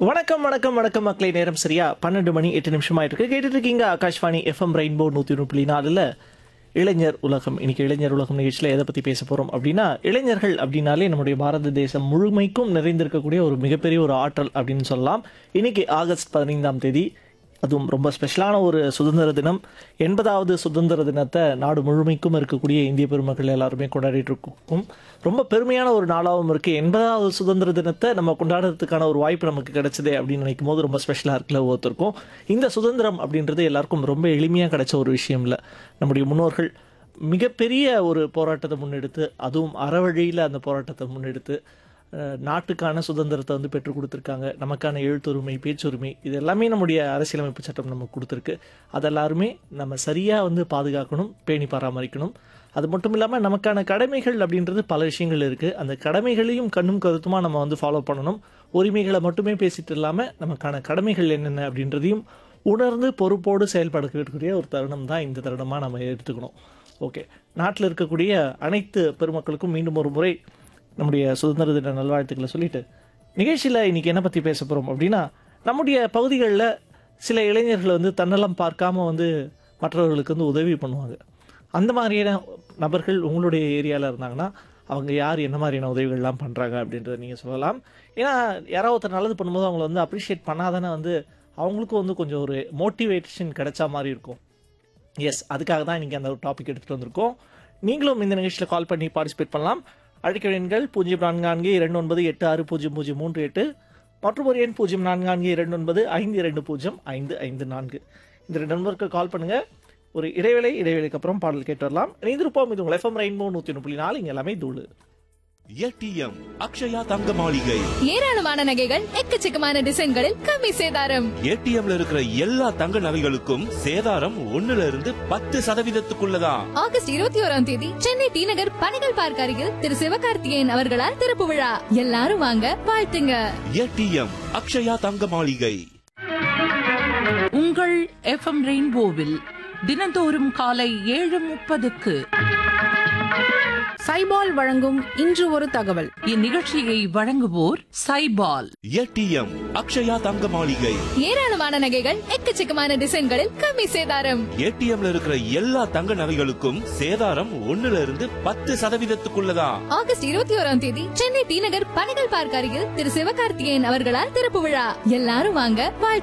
வணக்கம் வணக்கம் வணக்கம் மக்களை நேரம் சரியா பன்னெண்டு மணி எட்டு நிமிஷம் ஆயிட்டு இருக்கு கேட்டுட்டு இருக்கீங்க ஆகாஷ்வாணி எஃப்எம் ரெயின்போ நூத்தி ஒன்று புள்ளி நாலுல இளைஞர் உலகம் இன்னைக்கு இளைஞர் உலகம் நிகழ்ச்சியில் எதை பத்தி பேச போறோம் அப்படின்னா இளைஞர்கள் அப்படின்னாலே நம்முடைய பாரத தேசம் முழுமைக்கும் நிறைந்திருக்கக்கூடிய ஒரு மிகப்பெரிய ஒரு ஆற்றல் அப்படின்னு சொல்லலாம் இன்னைக்கு ஆகஸ்ட் பதினைந்தாம் தேதி அதுவும் ரொம்ப ஸ்பெஷலான ஒரு சுதந்திர தினம் எண்பதாவது சுதந்திர தினத்தை நாடு முழுமைக்கும் இருக்கக்கூடிய இந்திய பெருமக்கள் எல்லாருமே கொண்டாடிட்டு இருக்கோம் ரொம்ப பெருமையான ஒரு நாளாகவும் இருக்கு எண்பதாவது சுதந்திர தினத்தை நம்ம கொண்டாடுறதுக்கான ஒரு வாய்ப்பு நமக்கு கிடைச்சதே அப்படின்னு நினைக்கும் போது ரொம்ப ஸ்பெஷலாக இருக்குல்ல ஒவ்வொருத்தருக்கும் இந்த சுதந்திரம் அப்படின்றது எல்லாருக்கும் ரொம்ப எளிமையாக கிடைச்ச ஒரு விஷயம் இல்லை நம்முடைய முன்னோர்கள் மிகப்பெரிய ஒரு போராட்டத்தை முன்னெடுத்து அதுவும் அறவழியில் அந்த போராட்டத்தை முன்னெடுத்து அஹ், நாட்டுக்கான சுதந்திரத்தை வந்து பெற்றுக் கொடுத்துருக்காங்க நமக்கான எழுத்துரிமை பேச்சுரிமை இது எல்லாமே நம்முடைய அரசியலமைப்பு சட்டம் நமக்கு கொடுத்துருக்கு அது எல்லாருமே நம்ம சரியாக வந்து பாதுகாக்கணும் பேணி பராமரிக்கணும் அது மட்டும் இல்லாமல் நமக்கான கடமைகள் அப்படின்றது பல விஷயங்கள் இருக்குது அந்த கடமைகளையும் கண்ணும் கருத்துமா நம்ம வந்து ஃபாலோ பண்ணணும் உரிமைகளை மட்டுமே பேசிட்டு இல்லாமல் நமக்கான கடமைகள் என்னென்ன அப்படின்றதையும் உணர்ந்து பொறுப்போடு செயல்படக்கூடிய ஒரு தருணம் தான் இந்த தருணமாக நம்ம எடுத்துக்கணும் ஓகே நாட்டில் இருக்கக்கூடிய அனைத்து பெருமக்களுக்கும் மீண்டும் ஒரு முறை நம்முடைய சுதந்திர தின நல்வாழ்த்துக்களை சொல்லிட்டு நிகழ்ச்சியில் இன்னைக்கு என்ன பற்றி பேச போகிறோம் அப்படின்னா நம்முடைய பகுதிகளில் சில இளைஞர்கள் வந்து தன்னலம் பார்க்காம வந்து மற்றவர்களுக்கு வந்து உதவி பண்ணுவாங்க அந்த மாதிரியான நபர்கள் உங்களுடைய ஏரியாவில் இருந்தாங்கன்னா அவங்க யார் என்ன மாதிரியான உதவிகள்லாம் பண்ணுறாங்க அப்படின்றத நீங்கள் சொல்லலாம் ஏன்னா யாராவது ஒருத்தர் நல்லது பண்ணும்போது அவங்கள வந்து அப்ரிஷியேட் பண்ணாதானே வந்து அவங்களுக்கும் வந்து கொஞ்சம் ஒரு மோட்டிவேஷன் கிடைச்சா மாதிரி இருக்கும் எஸ் அதுக்காக தான் இன்றைக்கி அந்த ஒரு டாபிக் எடுத்துகிட்டு வந்திருக்கோம் நீங்களும் இந்த நிகழ்ச்சியில் கால் பண்ணி பார்ட்டிசிபேட் பண்ணலாம் அழைக்க எண்கள் பூஜ்ஜியம் நான்கு நான்கு இரண்டு ஒன்பது எட்டு ஆறு பூஜ்ஜியம் பூஜ்ஜியம் மூன்று எட்டு மற்றும் ஒரு எண் பூஜ்ஜியம் நான்கு நான்கு இரண்டு ஒன்பது ஐந்து இரண்டு பூஜ்ஜியம் ஐந்து ஐந்து நான்கு இந்த ரெண்டு நம்பருக்கு கால் பண்ணுங்கள் ஒரு இடைவேளை இடைவேளைக்கு அப்புறம் பாடல் கேட்டு வரலாம் இணைந்திருப்போம் இது உங்கள் எஃப்எம் ரெயின்போ நூற்றி ஒன்று புள்ளி நாலு இங்கே எல்லாமே தூளு ஏடிஎம் அக்ஷயா தங்க மாளிகை ஏராளமான நகைகள் எக்கச்சக்கமான டிசைன்களில் கம்மி சேதாரம் ஏடிஎம்ல இருக்கிற எல்லா தங்க நகைகளுக்கும் சேதாரம் ஒண்ணுல இருந்து பத்து சதவீதத்துக்குள்ளதான் ஆகஸ்ட் இருபத்தி ஓராம் தேதி சென்னை டி நகர் பனைகள் பார்க் அருகில் திரு சிவகார்த்திகேயன் அவர்களால் திறப்பு விழா எல்லாரும் வாங்க வாழ்த்துங்க ஏடிஎம் அக்ஷயா தங்க மாளிகை உங்கள் எஃப்எம் ரெயின்போவில் தினந்தோறும் காலை ஏழு முப்பதுக்கு சைபால் வழங்கும் இன்று ஒரு தகவல் இந்நிகழ்ச்சியை வழங்குவோர் சைபால் ஏடிஎம் அக்ஷயா தங்க மாளிகை ஏராளமான நகைகள் எக்கச்சக்கமான டிசைன்களில் கம்மி சேதாரம் ஏடிஎம்ல இருக்கிற எல்லா தங்க நகைகளுக்கும் சேதாரம் ஒண்ணுல இருந்து பத்து சதவீதத்துக்குள்ளதான் ஆகஸ்ட் இருபத்தி ஓராம் தேதி சென்னை டி நகர் பனைகள் பார்க் அருகில் திரு சிவகார்த்திகேயன் அவர்களால் திறப்பு விழா எல்லாரும் வாங்க வாழ்த்துங்க